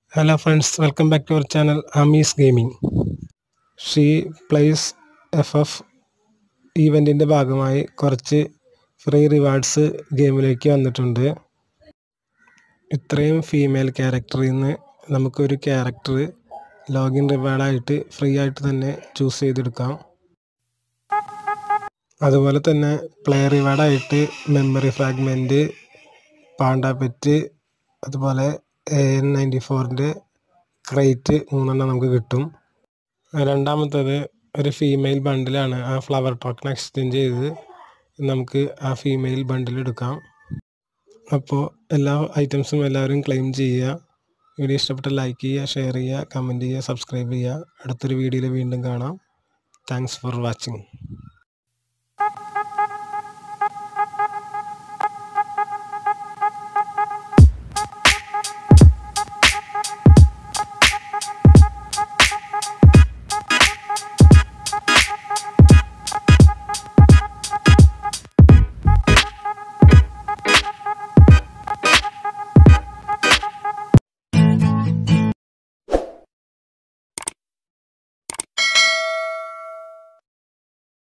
hello friends welcome back to our channel Amees gaming she place F F ഈവൻറ്റിൻ്റെ ഭാഗമായി കുറച്ച് free rewards ഗെയിമിലേക്ക് വന്നിട്ടുണ്ട് ഇത്രയും ഫീമെയിൽ ക്യാരക്ടറിൽ നിന്ന് നമുക്കൊരു ക്യാരക്ടർ ലോഗിൻ റിവാർഡായിട്ട് ഫ്രീ ആയിട്ട് തന്നെ ചൂസ് ചെയ്തെടുക്കാം അതുപോലെ തന്നെ പ്ലേ റിവാർഡായിട്ട് മെമ്മറി ഫ്രാഗ്മെൻറ്റ് പാണ്ടാപെറ്റ് അതുപോലെ എ എൻ നയൻറ്റി ഫോറിൻ്റെ ക്രേറ്റ് മൂന്നെണ്ണം നമുക്ക് കിട്ടും രണ്ടാമത്തത് ഒരു ഫീമെയിൽ ബണ്ടിലാണ് ആ ഫ്ലവർ ടോക്കൺ എക്സ്ചേഞ്ച് ചെയ്ത് നമുക്ക് ആ ഫീമെയിൽ ബണ്ടിൽ എടുക്കാം അപ്പോൾ എല്ലാ ഐറ്റംസും എല്ലാവരും ക്ലെയിം ചെയ്യുക വീഡിയോ ഇഷ്ടപ്പെട്ട ലൈക്ക് ചെയ്യുക ഷെയർ ചെയ്യുക കമൻറ്റ് ചെയ്യുക സബ്സ്ക്രൈബ് ചെയ്യുക അടുത്തൊരു വീഡിയോയിൽ വീണ്ടും കാണാം താങ്ക്സ് ഫോർ വാച്ചിങ്